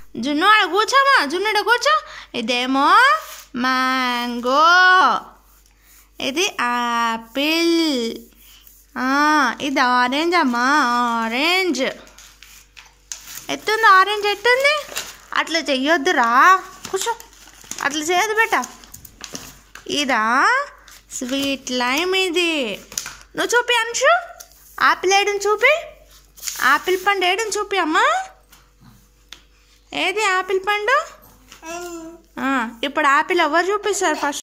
జున్ను ఆడ కూర్చోమా జున్ను ఆడ కూర్చో ఇదేమో మ్యాంగో ఇది యాపిల్ ఆ, ఇది ఆరెంజ్ అమ్మా ఆరెంజ్ ఎత్తుంది ఆరెంజ్ ఎట్టుంది అట్లా చెయ్యొద్దురా కూర్చో అట్లా చేయొద్దు బేట ఇదా స్వీట్ లైమ్ ఇది నువ్వు చూపి అంశు ఆపిల్ ఏడుని చూపి ఆపిల్ పండు ఏడుని చూపి అమ్మా ఏది ఆపిల్ పండు ఆ, ఇప్పుడు ఆపిల్ ఎవరు చూపిస్తారు ఫస్ట్